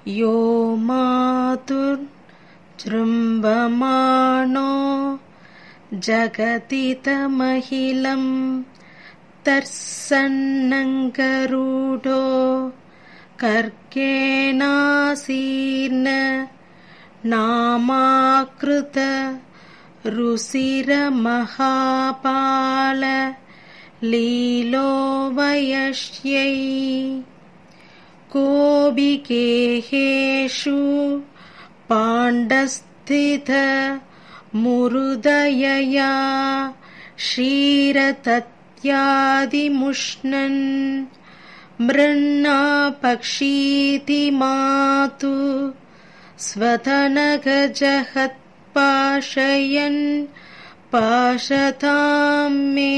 यो मातुर्जृम्भमाणो जगतितमहिलं तर्सन्नङ्गरूढो कर्केणासीर्न नामाकृत रुसिरमहापाल लीलो वयस्यै कोबिकेहेषु पाण्डस्थित मुरुदयया क्षीरतत्यादिमुष्णन् मृण्णा पक्षीति मातु स्वतनगजहत्पाशयन् பாஷதாம் மே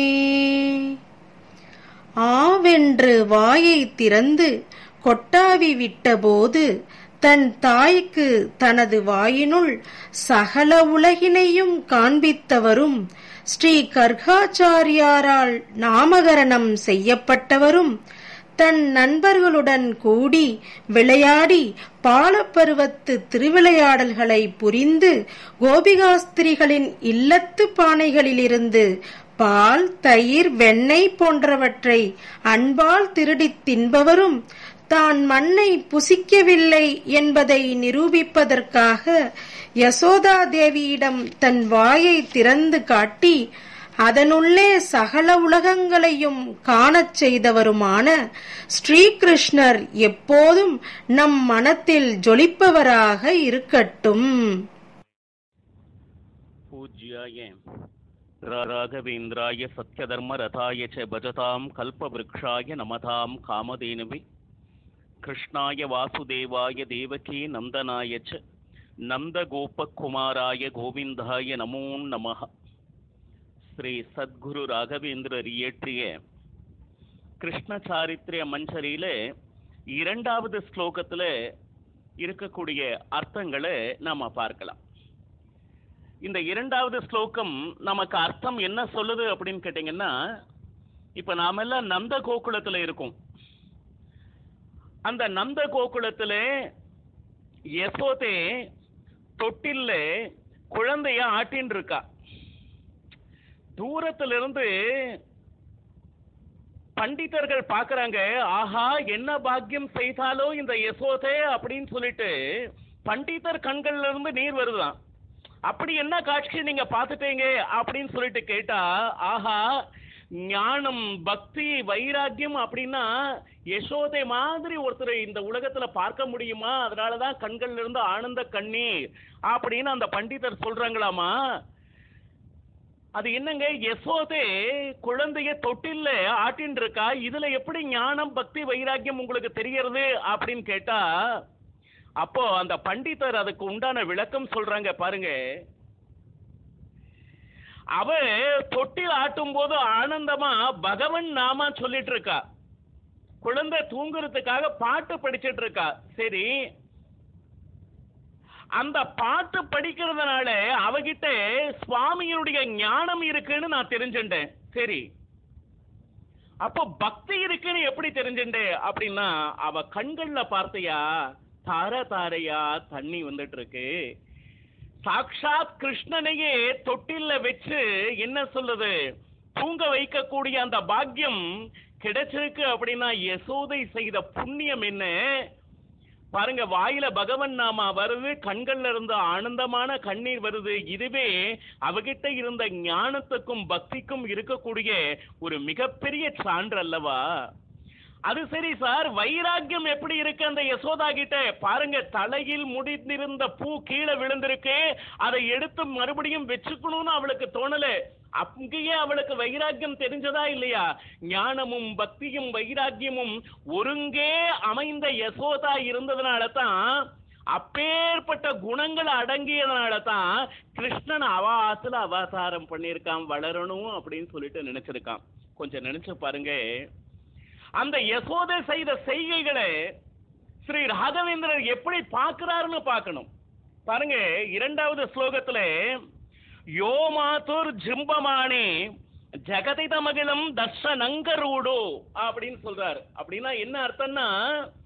ஆவென்று வாயைத் திறந்து கொட்டாவி விட்டபோது தன் தாய்க்கு தனது வாயினுள் சகல உலகினையும் காண்பித்தவரும் ஸ்ரீ கர்காச்சாரியாரால் நாமகரணம் செய்யப்பட்டவரும் தன் நண்பர்களுடன் கூடி விளையாடி பாலப்பருவத்து திருவிளையாடல்களை புரிந்து கோபிகாஸ்திரிகளின் இல்லத்து பானைகளிலிருந்து பால் தயிர் வெண்ணெய் போன்றவற்றை அன்பால் திருடித் தின்பவரும் தான் மண்ணை புசிக்கவில்லை என்பதை நிரூபிப்பதற்காக யசோதா தேவியிடம் தன் வாயை திறந்து காட்டி அதனுள்ளே சகல உலகங்களையும் காணச் செய்தவருமான ஸ்ரீகிருஷ்ணர் எப்போதும் நம் மனத்தில் ஜொலிப்பவராக இருக்கட்டும் पूज्याय रा- राघवेन्द्राय सत्यधर्मरथाय च भजतां कल्पवृक्षाय नमतां कामधेनुवे कृष्णाय वासुदेवाय देवकी नन्दनाय च नन्दगोपकुमाराय गोविन्दाय नमो नमः ஸ்ரீ சத்குரு ராகவேந்திரர் இயற்றிய கிருஷ்ண சாரித்ரிய மஞ்சரியில இரண்டாவது ஸ்லோகத்துல இருக்கக்கூடிய அர்த்தங்களை நாம பார்க்கலாம் இந்த இரண்டாவது ஸ்லோகம் நமக்கு அர்த்தம் என்ன சொல்லுது அப்படின்னு கேட்டீங்கன்னா இப்ப நாமெல்லாம் நந்த கோகுலத்துல இருக்கோம் அந்த நந்த கோகுலத்துல யசோதே தொட்டில்ல குழந்தைய ஆட்டின்னு இருக்கா தூரத்துல இருந்து பண்டிதர்கள் பாக்குறாங்க ஆஹா என்ன பாக்கியம் செய்தாலோ இந்த யசோதே அப்படின்னு சொல்லிட்டு பண்டிதர் கண்கள்ல இருந்து நீர் வருதான் அப்படி என்ன காட்சி நீங்க பார்த்துட்டீங்க அப்படின்னு சொல்லிட்டு கேட்டா ஆஹா ஞானம் பக்தி வைராக்கியம் அப்படின்னா யசோதை மாதிரி ஒருத்தரை இந்த உலகத்துல பார்க்க முடியுமா அதனாலதான் கண்கள்ல இருந்து ஆனந்த கண்ணீர் அப்படின்னு அந்த பண்டிதர் சொல்றாங்களாமா அது என்னங்க யசோதே குழந்தைய தொட்டில்ல ஆட்டின்னு இருக்கா இதுல எப்படி ஞானம் பக்தி வைராக்கியம் உங்களுக்கு தெரியறது அப்படின்னு கேட்டா அப்போ அந்த பண்டிதர் அதுக்கு உண்டான விளக்கம் சொல்றாங்க பாருங்க அவ தொட்டில் ஆட்டும் போது ஆனந்தமா பகவன் நாமா சொல்லிட்டு இருக்கா குழந்தை தூங்குறதுக்காக பாட்டு படிச்சிட்டு இருக்கா சரி அந்த பாட்டு படிக்கிறதுனால அவகிட்ட சுவாமியினுடைய ஞானம் இருக்குன்னு நான் தெரிஞ்சுட்டேன் சரி அப்போ பக்தி இருக்குன்னு எப்படி தெரிஞ்சுட்டேன் அப்படின்னா அவ கண்கள்ல பார்த்தியா தார தாரையா தண்ணி வந்துட்டு இருக்கு சாக்ஷாத் கிருஷ்ணனையே தொட்டில்ல வச்சு என்ன சொல்லுது தூங்க வைக்கக்கூடிய அந்த பாக்கியம் கிடைச்சிருக்கு அப்படின்னா யசோதை செய்த புண்ணியம் என்ன பாருங்க வாயில பகவன் நாமா வருது கண்கள்ல இருந்து ஆனந்தமான கண்ணீர் வருது இதுவே அவகிட்ட இருந்த ஞானத்துக்கும் பக்திக்கும் இருக்கக்கூடிய ஒரு மிகப்பெரிய சான்று அல்லவா அது சரி சார் வைராக்கியம் எப்படி இருக்கு அந்த யசோதா கிட்ட பாருங்க தலையில் முடிந்திருந்த பூ கீழே விழுந்திருக்கு அதை எடுத்து மறுபடியும் வச்சுக்கணும்னு அவளுக்கு தோணல அங்கேயே அவளுக்கு வைராக்கியம் தெரிஞ்சதா இல்லையா ஞானமும் பக்தியும் வைராக்கியமும் ஒருங்கே அமைந்த யசோதா இருந்ததுனால தான் அப்பேற்பட்ட குணங்கள் அடங்கியதுனால தான் கிருஷ்ணன் அவாத்துல அவதாரம் பண்ணியிருக்கான் வளரணும் அப்படின்னு சொல்லிட்டு நினைச்சிருக்கான் கொஞ்சம் நினைச்சு பாருங்க அந்த யசோதை செய்த செய்கைகளை ஸ்ரீ ராகவேந்திரர் எப்படி பார்க்கிறாருன்னு பார்க்கணும் பாருங்க இரண்டாவது ஸ்லோகத்துல யோ மாதுர் ஜிம்பமானே ஜெகதித மகிழம் தர்ஷனங்கரூடோ அப்படின்னு சொல்றாரு அப்படின்னா என்ன அர்த்தம்னா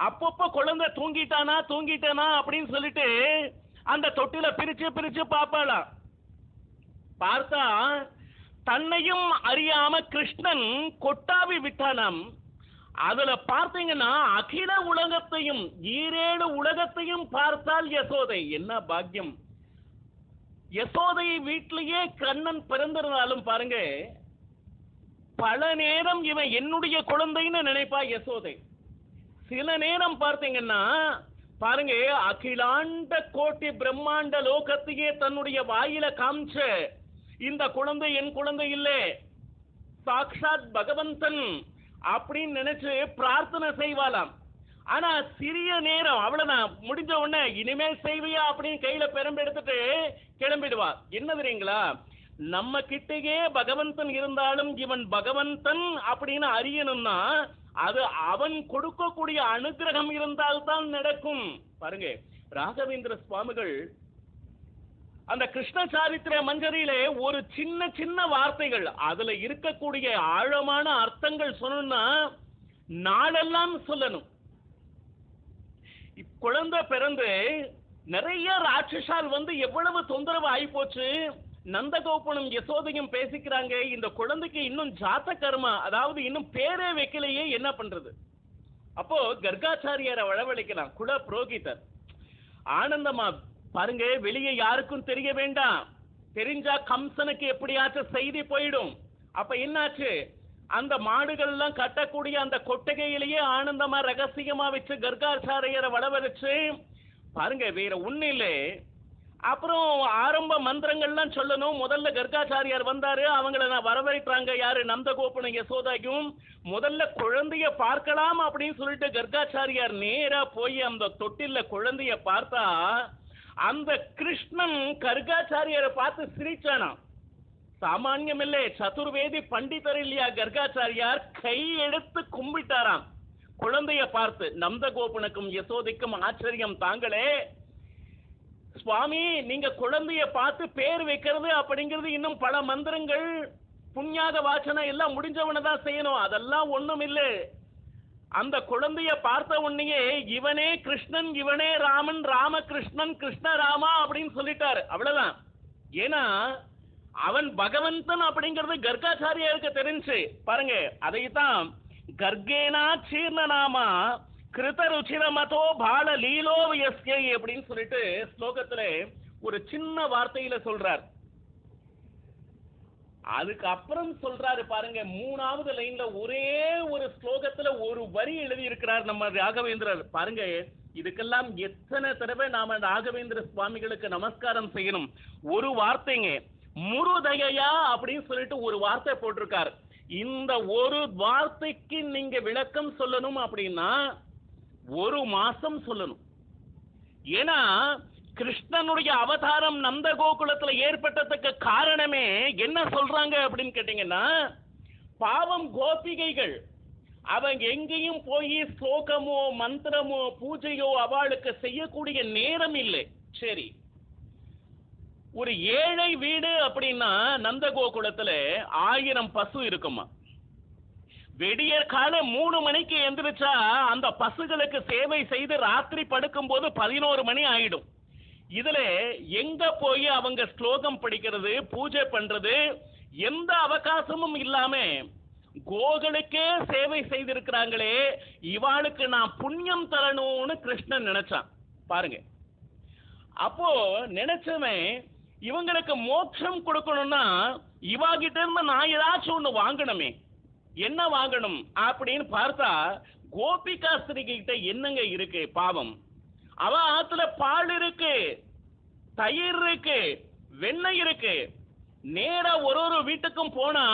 அப்பப்போ குழந்தை தூங்கிட்டானா தூங்கிட்டானா அப்படின்னு சொல்லிட்டு அந்த தொட்டில பிரிச்சு பிரிச்சு பாப்பாளாம் பார்த்தா தன்னையும் அறியாம கிருஷ்ணன் கொட்டாவி விட்டானாம் அதுல பார்த்தீங்கன்னா அகில உலகத்தையும் ஈரேழு உலகத்தையும் பார்த்தால் யசோதை என்ன பாக்கியம் யசோதை வீட்டிலேயே கண்ணன் பிறந்திருந்தாலும் பாருங்க பல நேரம் இவன் என்னுடைய குழந்தைன்னு நினைப்பா யசோதை சில நேரம் பார்த்தீங்கன்னா பாருங்க அகிலாண்ட கோட்டி பிரம்மாண்ட லோகத்தையே தன்னுடைய வாயில காமிச்ச இந்த குழந்தை என் குழந்தை இல்லை சாக்ஷாத் பகவந்தன் அப்படின்னு நினைச்சு பிரார்த்தனை செய்வாளாம் ஆனா சிறிய நேரம் அவ்வளவுதான் முடிஞ்ச உடனே இனிமேல் செய்வியா அப்படின்னு கையில பெரும்பு எடுத்துட்டு கிளம்பிடுவா என்ன தெரியுங்களா நம்ம கிட்டயே பகவந்தன் இருந்தாலும் இவன் பகவந்தன் அப்படின்னு அறியணும்னா அது அவன் கொடுக்கக்கூடிய அனுகிரகம் இருந்தால்தான் நடக்கும் பாருங்க ராகவேந்திர சுவாமிகள் அந்த கிருஷ்ண சாரித்திர மஞ்சரியிலே ஒரு சின்ன சின்ன வார்த்தைகள் அதுல இருக்கக்கூடிய ஆழமான அர்த்தங்கள் சொல்லணும்னா நாளெல்லாம் சொல்லணும் குழந்தை பிறந்து நிறைய ராட்சசால் வந்து எவ்வளவு தொந்தரவு ஆயிப்போச்சு நந்தகோபனும் யசோதையும் பேசிக்கிறாங்க இந்த குழந்தைக்கு இன்னும் ஜாத்த கர்மா அதாவது இன்னும் பேரே வைக்கலையே என்ன பண்றது அப்போ கர்காச்சாரியாரை வளவழிக்கலாம் குல புரோகிதர் ஆனந்தமா பாருங்க வெளியே யாருக்கும் தெரிய வேண்டாம் தெரிஞ்சா கம்சனுக்கு எப்படியாச்சும் செய்தி போயிடும் அப்ப என்னாச்சு அந்த மாடுகள் எல்லாம் கட்டக்கூடிய அந்த கொட்டகையிலேயே ஆனந்தமா ரகசியமா வச்சு கர்காச்சாரியரை வளவழிச்சு பாருங்க வேற ஒண்ணு இல்ல அப்புறம் ஆரம்ப மந்திரங்கள்லாம் சொல்லணும் முதல்ல கர்காச்சாரியார் வந்தாரு அவங்கள நான் வரவேற்றாங்க யாரு நந்தகோபனும் யசோதாயும் முதல்ல குழந்தைய பார்க்கலாம் அப்படின்னு சொல்லிட்டு கர்காச்சாரியார் நேரா போய் அந்த தொட்டில்ல குழந்தைய பார்த்தா அந்த கிருஷ்ணன் கர்காச்சாரியரை பார்த்து சிரிச்சானாம் சாமானியம் இல்லை சதுர்வேதி பண்டிதர் இல்லையா கர்காச்சாரியார் கை எடுத்து கும்பிட்டாராம் குழந்தைய பார்த்து நந்தகோபனுக்கும் யசோதைக்கும் ஆச்சரியம் தாங்களே சுவாமி நீங்க குழந்தைய பார்த்து பேர் வைக்கிறது அப்படிங்கிறது இன்னும் பல மந்திரங்கள் புண்ணியாக வாசனை எல்லாம் முடிஞ்சவனை தான் செய்யணும் அதெல்லாம் ஒண்ணும் இல்லை அந்த குழந்தைய பார்த்த உடனேயே இவனே கிருஷ்ணன் இவனே ராமன் ராமகிருஷ்ணன் கிருஷ்ண ராமா அப்படின்னு சொல்லிட்டாரு அவ்வளவுதான் ஏன்னா அவன் பகவந்தன் அப்படிங்கிறது கர்காச்சாரியாருக்கு தெரிஞ்சு பாருங்க அதைத்தான் கர்கேனா சீர்ணநாமா கிருத ருச்சிர மதோ பால லீலோ எஸ்கே அப்படின்னு சொல்லிட்டு ஸ்லோகத்துல ஒரு சின்ன வார்த்தையில சொல்றார் அதுக்கு அப்புறம் சொல்றாரு பாருங்க மூணாவது லைன்ல ஒரே ஒரு ஸ்லோகத்துல ஒரு வரி எழுதி இருக்கிறார் நம்ம ராகவேந்திரர் பாருங்க இதுக்கெல்லாம் எத்தனை தடவை நாம ராகவேந்திர சுவாமிகளுக்கு நமஸ்காரம் செய்யணும் ஒரு வார்த்தைங்க முருதயா அப்படின்னு சொல்லிட்டு ஒரு வார்த்தை போட்டிருக்கார் இந்த ஒரு வார்த்தைக்கு நீங்க விளக்கம் சொல்லணும் அப்படின்னா ஒரு மாசம் சொல்லணும் ஏன்னா கிருஷ்ணனுடைய அவதாரம் நந்த கோகுலத்துல ஏற்பட்டதுக்கு காரணமே என்ன சொல்றாங்க அப்படின்னு கேட்டீங்கன்னா பாவம் கோபிகைகள் அவங்க எங்கேயும் போய் ஸ்லோகமோ மந்திரமோ பூஜையோ அவளுக்கு செய்யக்கூடிய நேரம் இல்லை சரி ஒரு ஏழை வீடு அப்படின்னா நந்த கோகுலத்துல ஆயிரம் பசு இருக்குமா வெடியற் கால மூணு மணிக்கு எந்திரிச்சா அந்த பசுகளுக்கு சேவை செய்து ராத்திரி படுக்கும்போது பதினோரு மணி ஆயிடும் இதுல எங்க போய் அவங்க ஸ்லோகம் படிக்கிறது பூஜை பண்றது எந்த அவகாசமும் இல்லாம கோகளுக்கே சேவை செய்திருக்கிறாங்களே இவாளுக்கு நான் புண்ணியம் தரணும்னு கிருஷ்ணன் நினைச்சான் பாருங்க அப்போ நினைச்சவன் இவங்களுக்கு மோட்சம் கொடுக்கணும்னா இவாகிட்ட இருந்து நான் ஏதாச்சும் ஒண்ணு வாங்கணுமே என்ன வாங்கணும் அப்படின்னு பார்த்தா கோபிகாஸ்திரி கிட்ட என்னங்க இருக்கு பாவம் அவ ஆத்துல பால் இருக்கு தயிர் இருக்கு வெண்ணெய் இருக்கு நேரா ஒரு ஒரு வீட்டுக்கும் போனா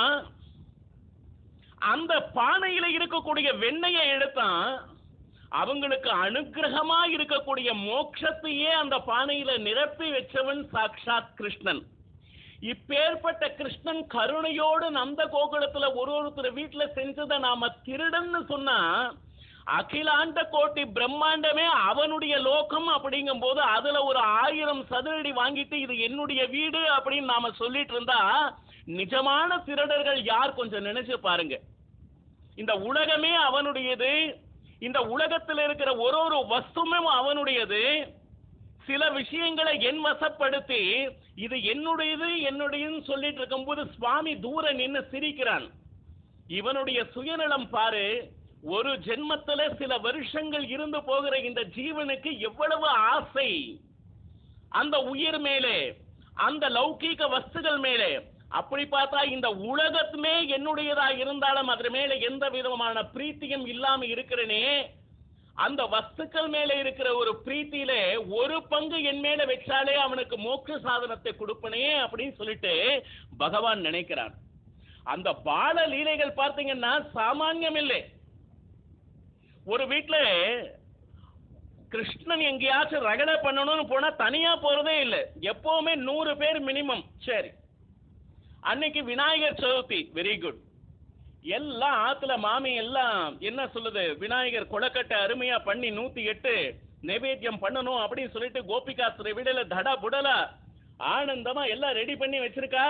அந்த பானையில இருக்கக்கூடிய வெண்ணெயை எடுத்தான் அவங்களுக்கு அனுகிரகமா இருக்கக்கூடிய மோட்சத்தையே அந்த பானையில நிரப்பி வச்சவன் சாக்ஷாத் கிருஷ்ணன் இப்பேற்பட்ட கிருஷ்ணன் கருணையோடு நந்த கோகுலத்துல ஒரு ஒருத்தர் வீட்டுல செஞ்சதை நாம திருடன்னு சொன்னா அகிலாண்ட கோட்டி பிரம்மாண்டமே அவனுடைய லோகம் அப்படிங்கும் போது அதுல ஒரு ஆயிரம் சதுரடி வாங்கிட்டு இது என்னுடைய வீடு அப்படின்னு நாம சொல்லிட்டு இருந்தா நிஜமான திருடர்கள் யார் கொஞ்சம் நினைச்சு பாருங்க இந்த உலகமே அவனுடையது இந்த உலகத்தில் இருக்கிற ஒரு ஒரு வஸ்துமே அவனுடையது சில விஷயங்களை என் வசப்படுத்தி இது என்னுடையது என்னுடையதுன்னு சொல்லிட்டு இருக்கும்போது சுவாமி தூர நின்னு சிரிக்கிறான் இவனுடைய சுயநலம் பாரு ஒரு ஜென்மத்துல சில வருஷங்கள் இருந்து போகிற இந்த ஜீவனுக்கு எவ்வளவு ஆசை அந்த உயிர் மேலே அந்த லௌகீக வஸ்துகள் மேலே அப்படி பார்த்தா இந்த உலகத்துமே என்னுடையதா இருந்தாலும் அதன் மேல எந்த விதமான பிரீத்தியும் இல்லாம இருக்கிறனே அந்த வஸ்துக்கள் மேல இருக்கிற ஒரு பிரீத்தியில ஒரு பங்கு என் மேல வச்சாலே அவனுக்கு மோட்ச சாதனத்தை கொடுப்பனே அப்படின்னு சொல்லிட்டு பகவான் நினைக்கிறான் அந்த பால லீலைகள் பார்த்தீங்கன்னா சாமான்யம் இல்லை ஒரு வீட்டுல கிருஷ்ணன் எங்கேயாச்சும் ரகடை பண்ணணும்னு போனா தனியா போறதே இல்லை எப்பவுமே நூறு பேர் மினிமம் சரி அன்னைக்கு விநாயகர் சதுர்த்தி வெரி குட் எல்லாம் ஆத்துல மாமி எல்லாம் என்ன சொல்லுது விநாயகர் கொலக்கட்டை அருமையா பண்ணி நூத்தி எட்டு நைவேத்தியம் பண்ணணும் அப்படின்னு சொல்லிட்டு கோபிகாசுர விடல தடா புடலா ஆனந்தமா எல்லாம் ரெடி பண்ணி வச்சிருக்கா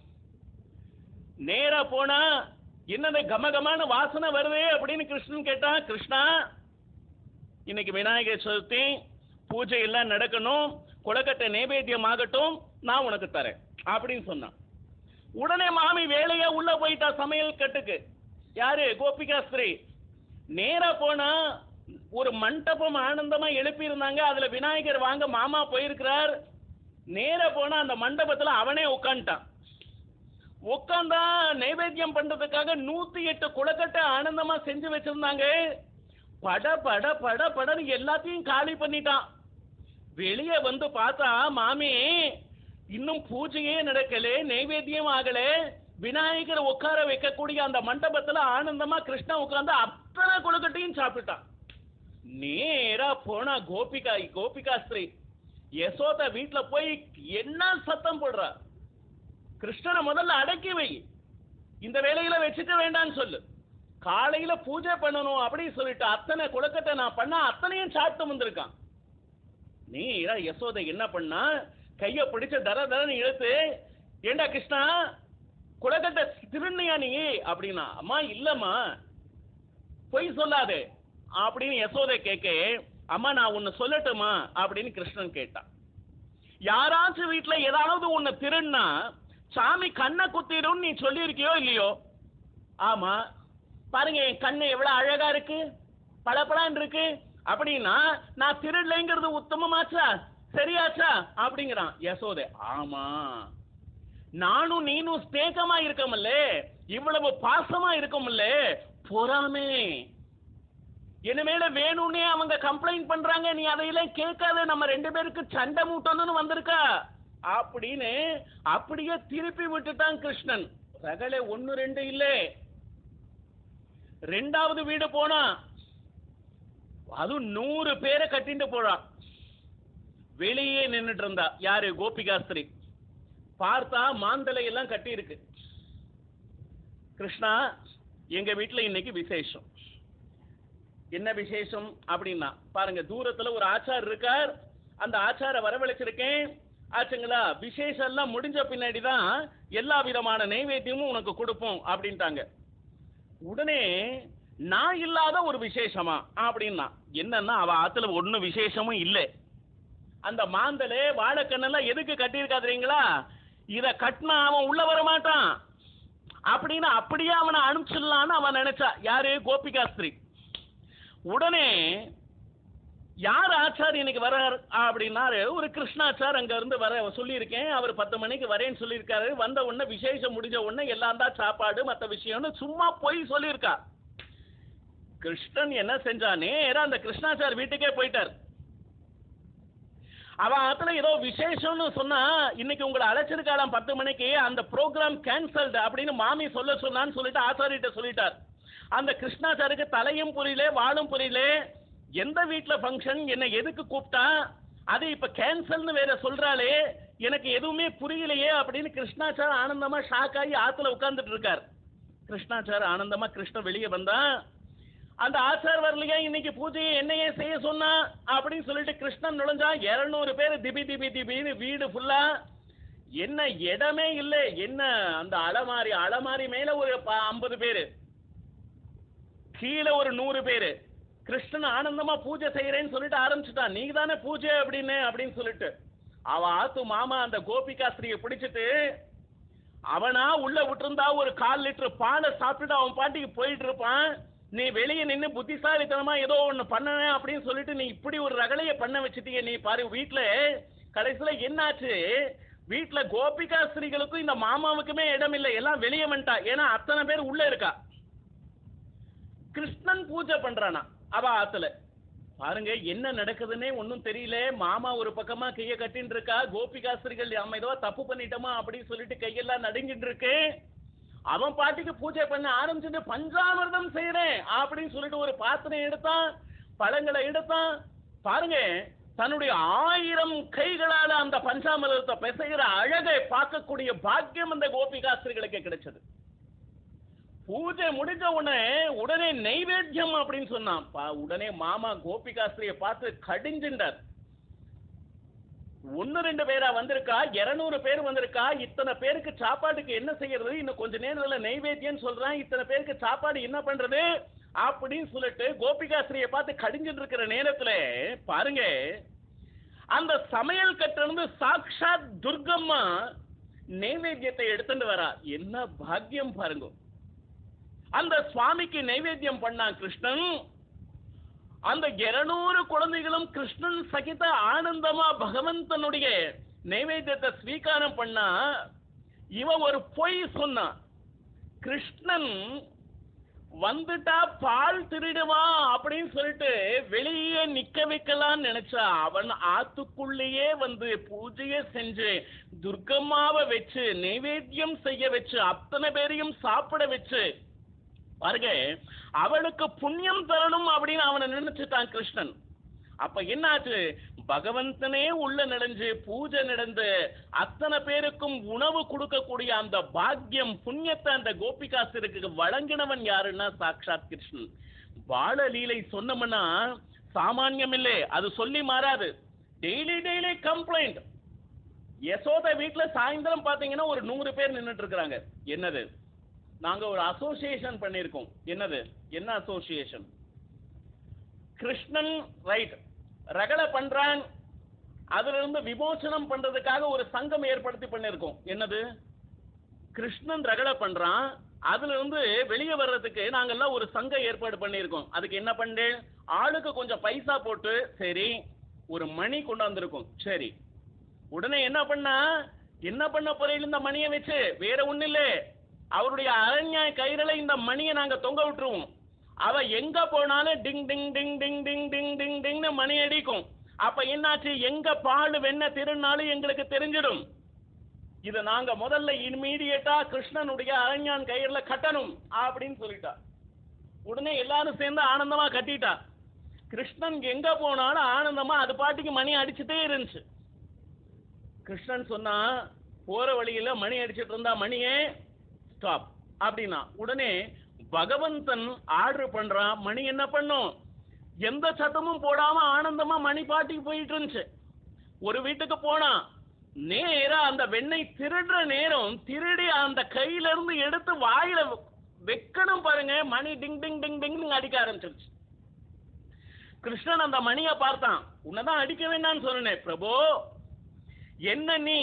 நேரா போனா என்னது கமகமான வாசனை வருதே அப்படின்னு கிருஷ்ணன் கேட்டான் கிருஷ்ணா இன்னைக்கு விநாயகர் சதுர்த்தி பூஜை எல்லாம் நடக்கணும் கொலக்கட்டை நைவேத்தியம் ஆகட்டும் நான் உனக்கு தரேன் அப்படின்னு சொன்னான் உடனே மாமி வேலையா உள்ள போயிட்டா சமையல் கட்டுக்கு யாரு கோபிகா ஸ்ரீ நேரா போனா ஒரு மண்டபம் ஆனந்தமா எழுப்பி இருந்தாங்க அதுல விநாயகர் வாங்க மாமா போயிருக்கிறார் நேரா போனா அந்த மண்டபத்துல அவனே உட்காந்துட்டான் உட்காந்தா நைவேத்தியம் பண்றதுக்காக நூத்தி எட்டு குளக்கட்டை ஆனந்தமா செஞ்சு வச்சிருந்தாங்க பட பட பட படன்னு எல்லாத்தையும் காலி பண்ணிட்டான் வெளியே வந்து பார்த்தா மாமி இன்னும் பூஜையே நடக்கல நைவேத்தியம் ஆகல விநாயகர் உட்கார வைக்கக்கூடிய அந்த மண்டபத்துல ஆனந்தமா கிருஷ்ணன் உட்கார்ந்து அத்தனை கொழுக்கட்டையும் சாப்பிட்டான் நேரா போனா கோபிகா கோபிகா ஸ்ரீ யசோதா வீட்டுல போய் என்ன சத்தம் போடுறா கிருஷ்ணனை முதல்ல அடக்கி வை இந்த வேலையில வச்சுக்க வேண்டாம்னு சொல்லு காலையில பூஜை பண்ணணும் அப்படின்னு சொல்லிட்டு அத்தனை குளக்கட்டை நான் பண்ணா அத்தனையும் சாப்பிட்டு வந்திருக்கான் நீரா யசோதை என்ன பண்ணா கைய பிடிச்ச தர தரன்னு இழுத்து ஏண்டா கிருஷ்ணா குளக்கட்டை திருண்ணியா நீ அப்படின்னா அம்மா இல்லம்மா பொய் சொல்லாதே அப்படின்னு யசோதை கேட்க அம்மா நான் உன்னை சொல்லட்டுமா அப்படின்னு கிருஷ்ணன் கேட்டான் யாராச்சும் வீட்டுல ஏதாவது ஒண்ணு திருண்ணா சாமி கண்ணை குத்திடும் நீ சொல்லியிருக்கியோ இல்லையோ ஆமா பாருங்க என் கண்ணு எவ்வளவு அழகா இருக்கு பளபளன்னு இருக்கு அப்படின்னா நான் திருடலைங்கிறது உத்தமமாச்சா சரியாச்சா அப்படிங்கிறான் யசோதே ஆமா நானும் நீனும் ஸ்நேகமா இருக்கமல்ல இவ்வளவு பாசமா இருக்கமல்ல பொறாமே என்ன மேல வேணும்னே அவங்க கம்ப்ளைண்ட் பண்றாங்க நீ அதையெல்லாம் கேட்காத நம்ம ரெண்டு பேருக்கு சண்டை மூட்டணும்னு வந்திருக்கா அப்படின்னு அப்படியே திருப்பி விட்டுட்டான் கிருஷ்ணன் ரகலை ஒன்னு ரெண்டு இல்ல ரெண்டாவது வீடு போனா அதுவும் நூறு பேரை கட்டிட்டு போறான் வெளியே நின்னுட்டு இருந்தா யாரு கோபிகாஸ்திரி பார்த்தா மாந்தலை எல்லாம் கட்டி இருக்கு கிருஷ்ணா எங்க வீட்டுல இன்னைக்கு விசேஷம் என்ன விசேஷம் அப்படின்னா பாருங்க தூரத்துல ஒரு ஆச்சார் இருக்கார் அந்த ஆச்சார வரவழைச்சிருக்கேன் ஆச்சுங்களா விசேஷம் எல்லாம் முடிஞ்ச பின்னாடி தான் எல்லா விதமான நைவேத்தியமும் உனக்கு கொடுப்போம் அப்படின்ட்டாங்க உடனே நான் இல்லாத ஒரு விசேஷமா அப்படின்னா என்னன்னா அவ ஆத்துல ஒன்னும் விசேஷமும் இல்லை அந்த மாந்தலே வாழைக்கண்ணெல்லாம் எதுக்கு கட்டியிருக்காதுறீங்களா இத கட்டினா அவன் உள்ள வர மாட்டான் அப்படின்னு அப்படியே அவனை அனுப்பிச்சிடலான்னு அவன் நினைச்சா யாரு கோபிகாஸ்திரி உடனே யார் ஆச்சார் இன்னைக்கு வர்றார் அப்படின்னாரு ஒரு கிருஷ்ணாச்சார் அங்க இருந்து வர சொல்லியிருக்கேன் அவர் பத்து மணிக்கு வரேன்னு சொல்லியிருக்காரு வந்த உடனே விசேஷம் முடிஞ்ச உடனே எல்லாம் தான் சாப்பாடு மற்ற விஷயம்னு சும்மா போய் சொல்லியிருக்கா கிருஷ்ணன் என்ன செஞ்சா நேரா அந்த கிருஷ்ணாச்சார் வீட்டுக்கே போயிட்டார் அவன் ஆத்துல ஏதோ விசேஷம்னு சொன்னா இன்னைக்கு உங்களை அழைச்சிருக்காளாம் பத்து மணிக்கு அந்த ப்ரோக்ராம் கேன்சல்டு அப்படின்னு மாமி சொல்ல சொன்னான்னு சொல்லிட்டு ஆச்சாரிட்ட சொல்லிட்டார் அந்த கிருஷ்ணாச்சாருக்கு தலையும் புரியல வாழும் புரியல எந்த வீட்ல ஃபங்க்ஷன் என்ன எதுக்கு கூப்பிட்டா அது இப்ப கேன்சல்னு வேற சொல்றாளே எனக்கு எதுவுமே புரியலையே அப்படின்னு கிருஷ்ணாச்சார் ஆனந்தமா ஷாக் ஆகி ஆத்துல உட்கார்ந்துட்டு இருக்கார் கிருஷ்ணாச்சார் ஆனந்தமா கிருஷ்ண வெளியே வந்தா அந்த ஆச்சார் வரலையா இன்னைக்கு பூஜையை என்னையே செய்ய சொன்னா அப்படின்னு சொல்லிட்டு கிருஷ்ணன் நுழைஞ்சா இருநூறு பேர் திபி திபி திபின்னு வீடு ஃபுல்லா என்ன இடமே இல்லை என்ன அந்த அலமாரி அலமாரி மேல ஒரு ஐம்பது பேரு கீழே ஒரு நூறு பேரு கிருஷ்ணன் ஆனந்தமா பூஜை செய்யறேன்னு சொல்லிட்டு ஆரம்பிச்சுட்டான் நீங்க தானே பூஜை அப்படின்னு அப்படின்னு சொல்லிட்டு அவ ஆத்து மாமா அந்த கோபிகாஸ்திரியை பிடிச்சிட்டு அவனா உள்ள விட்டிருந்தா ஒரு கால் லிட்டர் பாலை சாப்பிட்டுட்டு அவன் பாட்டிக்கு போயிட்டு இருப்பான் நீ வெளியே நின்னு புத்திசாலித்தனமா ஏதோ ஒண்ணு பண்ணனே அப்படின்னு சொல்லிட்டு நீ இப்படி ஒரு ரகளைய பண்ண வச்சுட்டீங்க நீ பாரு வீட்ல கடைசியில என்னாச்சு வீட்ல கோபிகாஸ்திரிகளுக்கும் இந்த மாமாவுக்குமே இடம் இல்லை எல்லாம் வெளியே வந்துட்டா ஏன்னா அத்தனை பேர் உள்ள இருக்கா கிருஷ்ணன் பூஜை பண்றானா அவ ஆத்துல பாருங்க என்ன நடக்குதுன்னே ஒன்றும் தெரியல மாமா ஒரு பக்கமா கைய கட்டின்னு இருக்கா கோபிகாஸ்திரிகள் நம்ம ஏதோ தப்பு பண்ணிட்டோமா அப்படின்னு சொல்லிட்டு கையெல்லாம் நடுங்கிட்டு இருக்கு அவன் பாட்டுக்கு பூஜை பண்ண ஆரம்பிச்சுட்டு பஞ்சாமிர்தம் செய்யறேன் அப்படின்னு சொல்லிட்டு ஒரு பாத்திரம் எடுத்தான் பழங்களை எடுத்தான் பாருங்க தன்னுடைய ஆயிரம் கைகளால அந்த பஞ்சாமிர்தத்தை பிசைகிற அழகை பார்க்கக்கூடிய பாக்கியம் அந்த கோபிகாஸ்திரிகளுக்கு கிடைச்சது பூஜை முடிஞ்ச உடனே உடனே நைவேத்தியம் அப்படின்னு சொன்னான் பா- உடனே மாமா கோபிகாஸ்திரியை பார்த்து கடிஞ்சின்றார் ஒன்னு ரெண்டு பேரா வந்திருக்கா இருநூறு பேர் வந்திருக்கா இத்தனை பேருக்கு சாப்பாட்டுக்கு என்ன செய்யறது இன்னும் கொஞ்ச நேரத்துல நைவேத்தியம் சொல்றான் இத்தனை பேருக்கு சாப்பாடு என்ன பண்றது அப்படின்னு சொல்லிட்டு கோபிகாஸ்திரியை பார்த்து கடிஞ்சிட்டு இருக்கிற நேரத்துல பாருங்க அந்த சமையல் கட்டிலிருந்து சாக்ஷாத் துர்கம்மா நைவேத்தியத்தை எடுத்துட்டு வரா என்ன பாக்கியம் பாருங்க அந்த சுவாமிக்கு நைவேத்தியம் பண்ணான் கிருஷ்ணன் அந்த இருநூறு குழந்தைகளும் கிருஷ்ணன் சகித ஆனந்தமா பகவந்தனுடைய நைவேத்தியத்தை ஸ்வீகாரம் பண்ணா இவன் ஒரு பொய் சொன்னான் கிருஷ்ணன் வந்துட்டா பால் திருடுவான் அப்படின்னு சொல்லிட்டு வெளியே நிக்க வைக்கலாம்னு நினைச்சா அவன் ஆத்துக்குள்ளேயே வந்து பூஜையை செஞ்சு துர்கம்மாவை வச்சு நைவேத்தியம் செய்ய வச்சு அத்தனை பேரையும் சாப்பிட வச்சு பாருங்க அவளுக்கு புண்ணியம் தரணும் அப்படின்னு அவனை நினைச்சுட்டான் கிருஷ்ணன் அப்ப என்னாச்சு பகவந்தனே உள்ள நடந்து பூஜை நடந்து அத்தனை பேருக்கும் உணவு கொடுக்கக்கூடிய அந்த பாக்கியம் புண்ணியத்தை அந்த கோபிகாசிற்கு வழங்கினவன் யாருன்னா சாக்ஷாத் கிருஷ்ணன் பாலலீலை சொன்னோம்னா சாமானியம் இல்லை அது சொல்லி மாறாது டெய்லி டெய்லி கம்ப்ளைண்ட் யசோத வீட்டுல சாயந்தரம் பாத்தீங்கன்னா ஒரு நூறு பேர் நின்னுட்டு இருக்கிறாங்க என்னது நாங்க ஒரு அசோசியேஷன் பண்ணியிருக்கோம் என்னது என்ன அசோசியேஷன் கிருஷ்ணன் ரைட் ரகலை பண்றான் அதுல இருந்து விமோசனம் பண்றதுக்காக ஒரு சங்கம் ஏற்படுத்தி பண்ணியிருக்கோம் என்னது கிருஷ்ணன் ரகலை பண்றான் அதுல இருந்து வெளியே வர்றதுக்கு நாங்கெல்லாம் ஒரு சங்கம் ஏற்பாடு பண்ணியிருக்கோம் அதுக்கு என்ன பண்ணேன் ஆளுக்கு கொஞ்சம் பைசா போட்டு சரி ஒரு மணி கொண்டு வந்திருக்கோம் சரி உடனே என்ன பண்ணா என்ன பண்ண போறீங்க இந்த மணியை வச்சு வேற ஒண்ணு இல்ல அவருடைய அரண்யாய கயிறுல இந்த மணியை நாங்க தொங்க விட்டுருவோம் அவ எங்க போனாலும் டிங் டிங் டிங் டிங் டிங் டிங் டிங் டிங்னு மணி அடிக்கும் அப்ப என்னாச்சு எங்க பால் வெண்ண திருநாளும் எங்களுக்கு தெரிஞ்சிடும் இத நாங்க முதல்ல இம்மீடியட்டா கிருஷ்ணனுடைய அரண்யான் கயிறுல கட்டணும் அப்படின்னு சொல்லிட்டா உடனே எல்லாரும் சேர்ந்து ஆனந்தமா கட்டிட்டா கிருஷ்ணன் எங்க போனாலும் ஆனந்தமா அது பாட்டுக்கு மணி அடிச்சுட்டே இருந்துச்சு கிருஷ்ணன் சொன்னா போற வழியில மணி அடிச்சிட்டு இருந்தா மணியே ஸ்டாப் அப்படின்னா உடனே பகவந்தன் ஆர்டர் பண்றான் மணி என்ன பண்ணும் எந்த சத்தமும் போடாம ஆனந்தமா மணி பாட்டிக்கு போயிட்டு இருந்துச்சு ஒரு வீட்டுக்கு போனான் நேரா அந்த வெண்ணெய் திருடுற நேரம் திருடி அந்த கையில இருந்து எடுத்து வாயில வைக்கணும் பாருங்க மணி டிங் டிங் டிங் டிங் அடிக்க ஆரம்பிச்சிருச்சு கிருஷ்ணன் அந்த மணியை பார்த்தான் உன்னதான் அடிக்க வேண்டாம்னு சொன்னேன் பிரபு என்ன நீ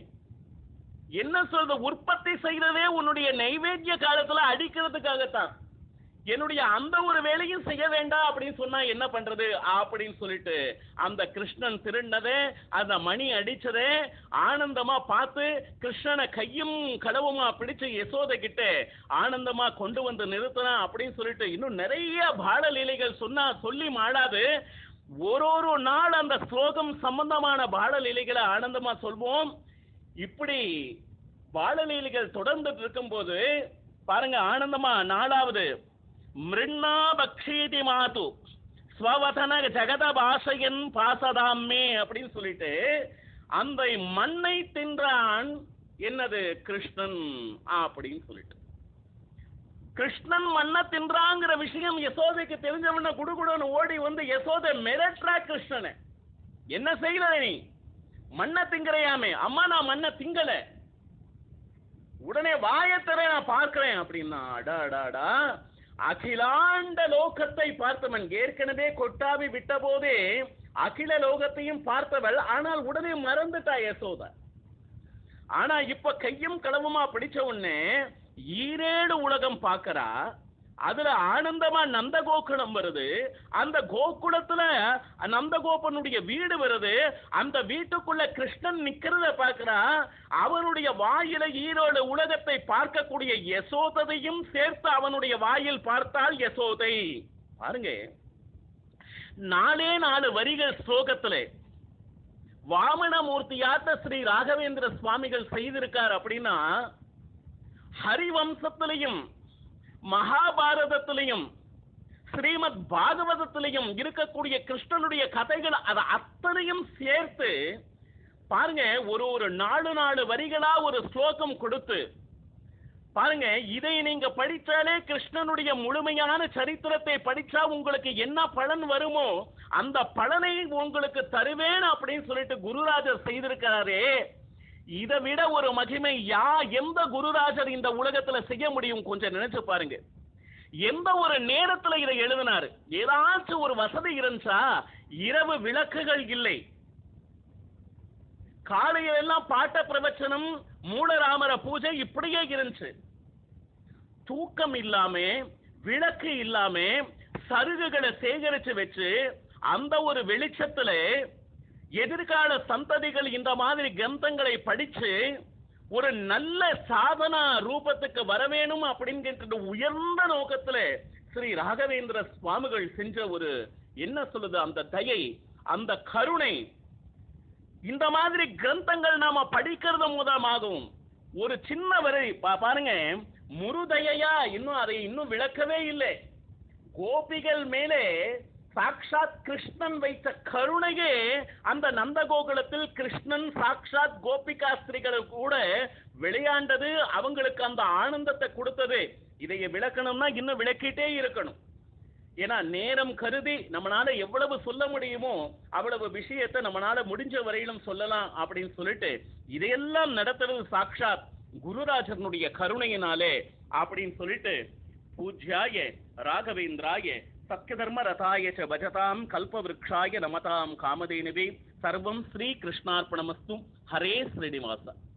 என்ன சொல்றது உற்பத்தி செய்யறதே உன்னுடைய நைவேத்திய காலத்துல அடிக்கிறதுக்காகத்தான் என்னுடைய அந்த ஒரு வேலையும் செய்ய வேண்டாம் அப்படின்னு சொன்னா என்ன பண்றது அப்படின்னு சொல்லிட்டு அந்த கிருஷ்ணன் திருடினதே அந்த மணி அடிச்சதே ஆனந்தமா பார்த்து கிருஷ்ணனை கையும் களவுமா பிடிச்சு யசோதை கிட்ட ஆனந்தமா கொண்டு வந்து நிறுத்தினான் அப்படின்னு சொல்லிட்டு இன்னும் நிறைய பாட லீலைகள் சொன்னா சொல்லி மாடாது ஒரு ஒரு நாள் அந்த ஸ்லோகம் சம்பந்தமான பாடலீலைகளை ஆனந்தமா சொல்வோம் இப்படி பாடலீலைகள் தொடர்ந்துட்டு இருக்கும்போது பாருங்க ஆனந்தமா நாலாவது மிருண்ணா பக்ஷீதி மாது ஸ்வவதன ஜெகத பாஷையன் பாசதாமே அப்படின்னு சொல்லிட்டு அந்த மண்ணை தின்றான் என்னது கிருஷ்ணன் அப்படின்னு சொல்லிட்டு கிருஷ்ணன் மண்ணை தின்றாங்கிற விஷயம் யசோதைக்கு தெரிஞ்சவன குடுகுடுன்னு ஓடி வந்து யசோதை மிரட்டுறா கிருஷ்ணனை என்ன செய்யல நீ மண்ணை திங்கறையாமே அம்மா நான் மண்ணை திங்கல உடனே வாயத்தர நான் பார்க்கிறேன் அப்படின்னா அடா அடா, அடா அகிலாண்ட லோகத்தை பார்த்தவன் ஏற்கனவே கொட்டாவி விட்ட போதே அகில லோகத்தையும் பார்த்தவள் ஆனால் உடனே மறந்துட்டா யசோதா ஆனா இப்ப கையும் களவுமா பிடிச்ச உடனே ஈரேடு உலகம் பார்க்கறா அதுல ஆனந்தமா நந்தகோகுலம் வருது அந்த கோகுலத்துல நந்தகோபனுடைய வீடு வருது அந்த வீட்டுக்குள்ள கிருஷ்ணன் நிக்கிறத பார்க்கறா அவனுடைய வாயில ஈரோடு உலகத்தை பார்க்கக்கூடிய யசோதையும் சேர்த்து அவனுடைய வாயில் பார்த்தால் யசோதை பாருங்க நாலே நாலு வரிகள் ஸ்லோகத்திலே வாமனமூர்த்தியாட்ட ஸ்ரீ ராகவேந்திர சுவாமிகள் செய்திருக்கார் அப்படின்னா ஹரிவம்சத்திலையும் மகாபாரதத்திலையும் ஸ்ரீமத் பாகவதத்திலையும் இருக்கக்கூடிய கிருஷ்ணனுடைய கதைகள் அதை அத்தனையும் சேர்த்து பாருங்க ஒரு ஒரு நாலு நாலு வரிகளா ஒரு ஸ்லோகம் கொடுத்து பாருங்க இதை நீங்க படிச்சாலே கிருஷ்ணனுடைய முழுமையான சரித்திரத்தை படிச்சா உங்களுக்கு என்ன பலன் வருமோ அந்த பலனை உங்களுக்கு தருவேன் அப்படின்னு சொல்லிட்டு குருராஜர் செய்திருக்கிறாரே இதை விட ஒரு மகிமை யா எந்த குருராஜர் இந்த உலகத்துல செய்ய முடியும் கொஞ்சம் நினைச்சு பாருங்க எந்த ஒரு நேரத்துல இதை எழுதினாரு ஏதாச்சும் ஒரு வசதி இருந்துச்சா இரவு விளக்குகள் இல்லை காலையில எல்லாம் பாட்ட பிரவச்சனம் மூலராமர பூஜை இப்படியே இருந்துச்சு தூக்கம் இல்லாம விளக்கு இல்லாம சருகுகளை சேகரிச்சு வச்சு அந்த ஒரு வெளிச்சத்துல எதிர்கால சந்ததிகள் இந்த மாதிரி கிரந்தங்களை படிச்சு ஒரு நல்ல சாதனா ரூபத்துக்கு வரவேணும் அப்படிங்கிற உயர்ந்த நோக்கத்துல ஸ்ரீ ராகவேந்திர சுவாமிகள் செஞ்ச ஒரு என்ன சொல்லுது அந்த தயை அந்த கருணை இந்த மாதிரி கிரந்தங்கள் நாம படிக்கிறது மூலமாகவும் ஒரு சின்ன வரை பா- பாருங்க முருதயா இன்னும் அதை இன்னும் விளக்கவே இல்லை கோபிகள் மேலே சாக்ஷாத் கிருஷ்ணன் வைத்த கருணையே அந்த நந்தகோகுலத்தில் கிருஷ்ணன் சாக்ஷாத் கோபிகாஸ்திரிகள் கூட விளையாண்டது அவங்களுக்கு அந்த ஆனந்தத்தை கொடுத்தது இதைய விளக்கணும்னா இன்னும் விளக்கிட்டே இருக்கணும் ஏன்னா நேரம் கருதி நம்மளால எவ்வளவு சொல்ல முடியுமோ அவ்வளவு விஷயத்தை நம்மளால முடிஞ்ச வரையிலும் சொல்லலாம் அப்படின்னு சொல்லிட்டு இதையெல்லாம் நடத்துறது சாக்ஷாத் குருராஜனுடைய கருணையினாலே அப்படின்னு சொல்லிட்டு பூஜ்யாய ராகவேந்திராய சத்யதர்ம ரதாய ச பஜதாம் கல்பவ்ருக்ஷாய நமதாம் காமதேனுவே சர்வம் ஸ்ரீ கிருஷ்ணார்ப்பணமஸ்து ஹரே ஸ்ரீனிவாசா